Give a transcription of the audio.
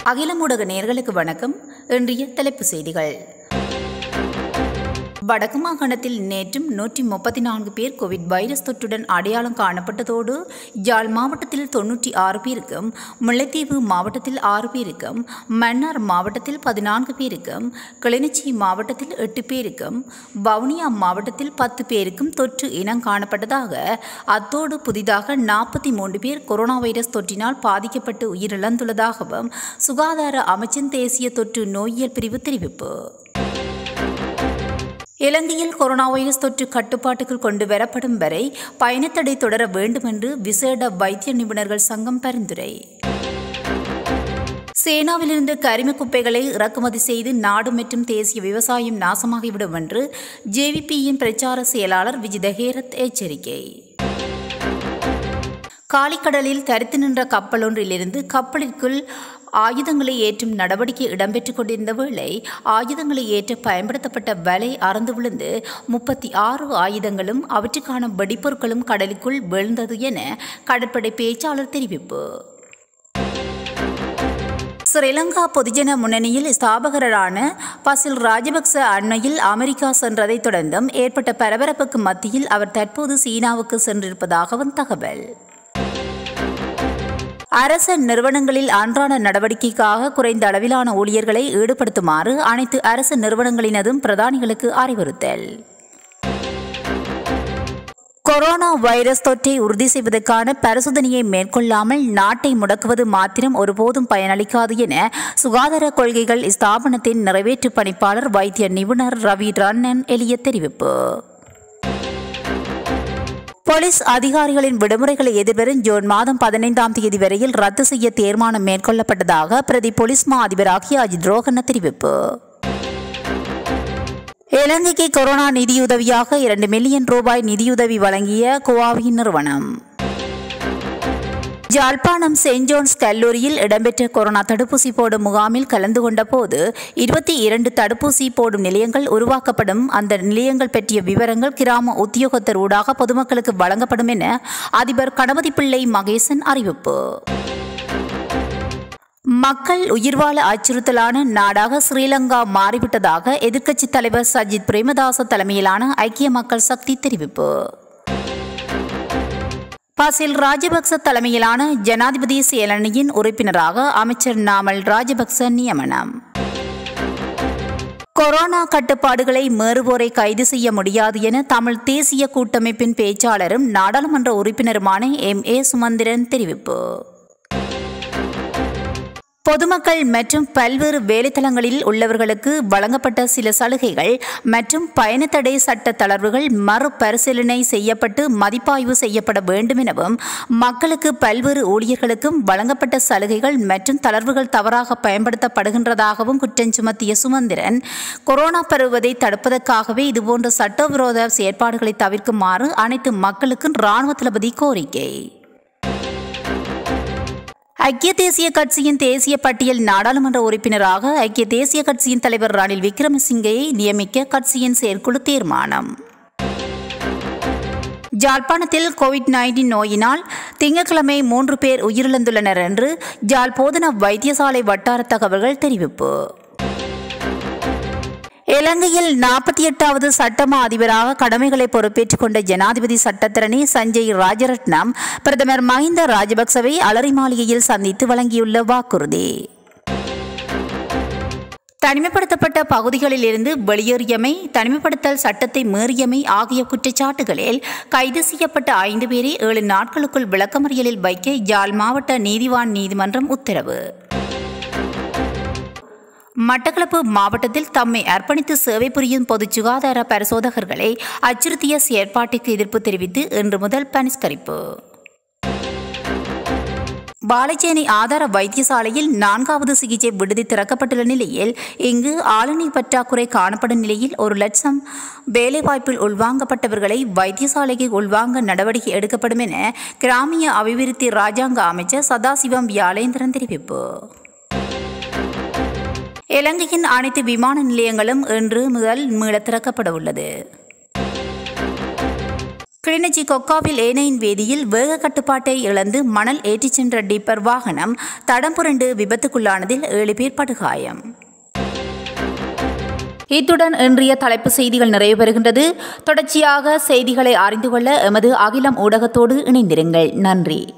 அகிலம் ஊடக நேர்களுக்கு வணக்கம் இன்றைய தலைப்பு செய்திகள் வடக்கு மாகாணத்தில் நேற்றும் நூற்றி முப்பத்தி நான்கு பேர் கோவிட் வைரஸ் தொற்றுடன் அடையாளம் காணப்பட்டதோடு யாழ் மாவட்டத்தில் தொன்னூற்றி ஆறு பேருக்கும் முல்லைத்தீவு மாவட்டத்தில் ஆறு பேருக்கும் மன்னார் மாவட்டத்தில் பதினான்கு பேருக்கும் கிளிநொச்சி மாவட்டத்தில் எட்டு பேருக்கும் வவுனியா மாவட்டத்தில் பத்து பேருக்கும் தொற்று இனம் காணப்பட்டதாக அத்தோடு புதிதாக நாற்பத்தி மூன்று பேர் கொரோனா வைரஸ் தொற்றினால் பாதிக்கப்பட்டு உயிரிழந்துள்ளதாகவும் சுகாதார அமைச்சின் தேசிய தொற்று நோயியல் பிரிவு தெரிவிப்பு இலங்கையில் கொரோனா வைரஸ் தொற்று கட்டுப்பாட்டுக்குள் கொண்டு வரப்படும் வரை பயணத்தடை தொடர வேண்டும் என்று விசேட வைத்திய நிபுணர்கள் சங்கம் பரிந்துரை சேனாவிலிருந்து கரிம குப்பைகளை இறக்குமதி செய்து நாடு மற்றும் தேசிய விவசாயம் நாசமாகிவிடும் என்று ஜேவிபியின் பிரச்சார செயலாளர் விஜித ஹேரத் எச்சரிக்கை காலிக்கடலில் தரித்து நின்ற கப்பல் ஒன்றிலிருந்து கப்பலிற்குள் ஆயுதங்களை ஏற்றும் நடவடிக்கை இடம்பெற்றுக் கொண்டிருந்த வேளை ஆயுதங்களை ஏற்ற பயன்படுத்தப்பட்ட வலை அறந்து விழுந்து முப்பத்தி ஆறு ஆயுதங்களும் அவற்றுக்கான வெடிப்பொருட்களும் கடலுக்குள் விழுந்தது என கடற்படை பேச்சாளர் தெரிவிப்பு ஸ்ரீலங்கா பொதுஜன முன்னணியில் ஸ்தாபகரான பசில் ராஜபக்ச அண்மையில் அமெரிக்கா சென்றதைத் தொடர்ந்தும் ஏற்பட்ட பரபரப்புக்கு மத்தியில் அவர் தற்போது சீனாவுக்கு சென்றிருப்பதாகவும் தகவல் அரச நிறுவனங்களில் அன்றாட நடவடிக்கைக்காக குறைந்த அளவிலான ஊழியர்களை ஈடுபடுத்துமாறு அனைத்து அரசு நிறுவனங்களினதும் பிரதானிகளுக்கு அறிவுறுத்தல் கொரோனா வைரஸ் தொற்றை உறுதி செய்வதற்கான பரிசோதனையை மேற்கொள்ளாமல் நாட்டை முடக்குவது மாத்திரம் ஒருபோதும் பயனளிக்காது என சுகாதார கொள்கைகள் ஸ்தாபனத்தின் நிறைவேற்று பணிப்பாளர் வைத்திய நிபுணர் ரவி ரன்னன் எளிய தெரிவிப்பு போலீஸ் அதிகாரிகளின் விடுமுறைகளை எதிர்வரும் ஜூன் மாதம் பதினைந்தாம் தேதி வரையில் ரத்து செய்ய தீர்மானம் மேற்கொள்ளப்பட்டதாக பிரதி போலீஸ் மா அதிபராகிய அஜித் ரோகன தெரிவிப்பு இலங்கைக்கு கொரோனா நிதியுதவியாக இரண்டு மில்லியன் ரூபாய் நிதியுதவி வழங்கிய குவாவின் நிறுவனம் ஜாழ்ப்பாணம் செயின்ட் ஜோன்ஸ் கல்லூரியில் இடம்பெற்ற கொரோனா தடுப்பூசி போடும் முகாமில் கலந்து கொண்ட போது இருபத்தி இரண்டு தடுப்பூசி போடும் நிலையங்கள் உருவாக்கப்படும் அந்த நிலையங்கள் பற்றிய விவரங்கள் கிராம உத்தியோகத்தர் ஊடாக பொதுமக்களுக்கு வழங்கப்படும் என அதிபர் கணபதி பிள்ளை மகேசன் அறிவிப்பு மக்கள் உயிர்வாழ அச்சுறுத்தலான நாடாக ஸ்ரீலங்கா மாறிவிட்டதாக எதிர்க்கட்சித் தலைவர் சஜித் பிரேமதாச தலைமையிலான ஐக்கிய மக்கள் சக்தி தெரிவிப்பு பாசில் ராஜபக்ச தலைமையிலான ஜனாதிபதி செயலணியின் உறுப்பினராக அமைச்சர் நாமல் ராஜபக்ச நியமனம் கொரோனா கட்டுப்பாடுகளை மீறுவோரை கைது செய்ய முடியாது என தமிழ் தேசிய கூட்டமைப்பின் பேச்சாளரும் நாடாளுமன்ற உறுப்பினருமான எம் ஏ சுமந்திரன் தெரிவிப்பு பொதுமக்கள் மற்றும் பல்வேறு வேலைத்தளங்களில் உள்ளவர்களுக்கு வழங்கப்பட்ட சில சலுகைகள் மற்றும் பயணத்தடை சட்ட தளர்வுகள் மறுபரிசீலனை செய்யப்பட்டு மதிப்பாய்வு செய்யப்பட வேண்டும் எனவும் மக்களுக்கு பல்வேறு ஊழியர்களுக்கும் வழங்கப்பட்ட சலுகைகள் மற்றும் தளர்வுகள் தவறாக பயன்படுத்தப்படுகின்றதாகவும் குற்றம் சுமத்திய சுமந்திரன் கொரோனா பரவுவதை தடுப்பதற்காகவே இதுபோன்ற சட்டவிரோத செயற்பாடுகளை தவிர்க்குமாறு அனைத்து மக்களுக்கும் இராணுவ தளபதி கோரிக்கை ஐக்கிய தேசிய கட்சியின் தேசிய பட்டியல் நாடாளுமன்ற உறுப்பினராக ஐக்கிய தேசிய கட்சியின் தலைவர் ரணில் விக்ரமசிங்கயை நியமிக்க கட்சியின் செயற்குழு தீர்மானம் ஜாழ்ப்பாணத்தில் கோவிட் நைன்டீன் நோயினால் திங்கட்கிழமை மூன்று பேர் உயிரிழந்துள்ளனர் என்று ஜாழ் போதனா வைத்தியசாலை வட்டார தகவல்கள் தெரிவிப்பு இலங்கையில் நாற்பத்தி எட்டாவது சட்டமா அதிபராக கடமைகளை பொறுப்பேற்றுக் கொண்ட ஜனாதிபதி சட்டத்திரணி சஞ்சய் ராஜரட்னம் பிரதமர் மஹிந்த ராஜபக்சவை அலரி மாளிகையில் சந்தித்து வழங்கியுள்ள வாக்குறுதி தனிமைப்படுத்தப்பட்ட பகுதிகளில் இருந்து வெளியேறியமை தனிமைப்படுத்தல் சட்டத்தை மீறியமை ஆகிய குற்றச்சாட்டுகளில் கைது செய்யப்பட்ட ஐந்து பேரை ஏழு நாட்களுக்குள் விளக்கமறியலில் வைக்க யாழ் மாவட்ட நீதிவான் நீதிமன்றம் உத்தரவு மட்டக்களப்பு மாவட்டத்தில் தம்மை அர்ப்பணித்து சேவை புரியும் பொது சுகாதார பரிசோதகர்களை அச்சுறுத்திய செயற்பாட்டுக்கு எதிர்ப்பு தெரிவித்து இன்று முதல் பனிஷ்கரிப்பு வாழைச்சேனை ஆதார வைத்தியசாலையில் நான்காவது சிகிச்சை விடுதி திறக்கப்பட்டுள்ள நிலையில் இங்கு ஆளுநர் பற்றாக்குறை காணப்படும் நிலையில் ஒரு லட்சம் வேலைவாய்ப்பில் உள்வாங்கப்பட்டவர்களை வைத்தியசாலைக்கு உள்வாங்க நடவடிக்கை எடுக்கப்படும் என கிராமிய அபிவிருத்தி ராஜாங்க அமைச்சர் சதாசிவம் வியாழேந்திரன் தெரிவிப்பு இலங்கையின் அனைத்து விமான நிலையங்களும் இன்று முதல் மீள திறக்கப்பட உள்ளது கிளிநொச்சி கொக்காவில் ஏனையின் வேதியில் வேக கட்டுப்பாட்டை இழந்து மணல் ஏற்றிச் சென்ற டிப்பர் வாகனம் தடம் புரண்டு விபத்துக்குள்ளானதில் ஏழு பேர் படுகாயம் இத்துடன் இன்றைய தலைப்பு செய்திகள் நிறைவு பெறுகின்றது தொடர்ச்சியாக செய்திகளை அறிந்து கொள்ள எமது அகிலம் ஊடகத்தோடு இணைந்திருங்கள் நன்றி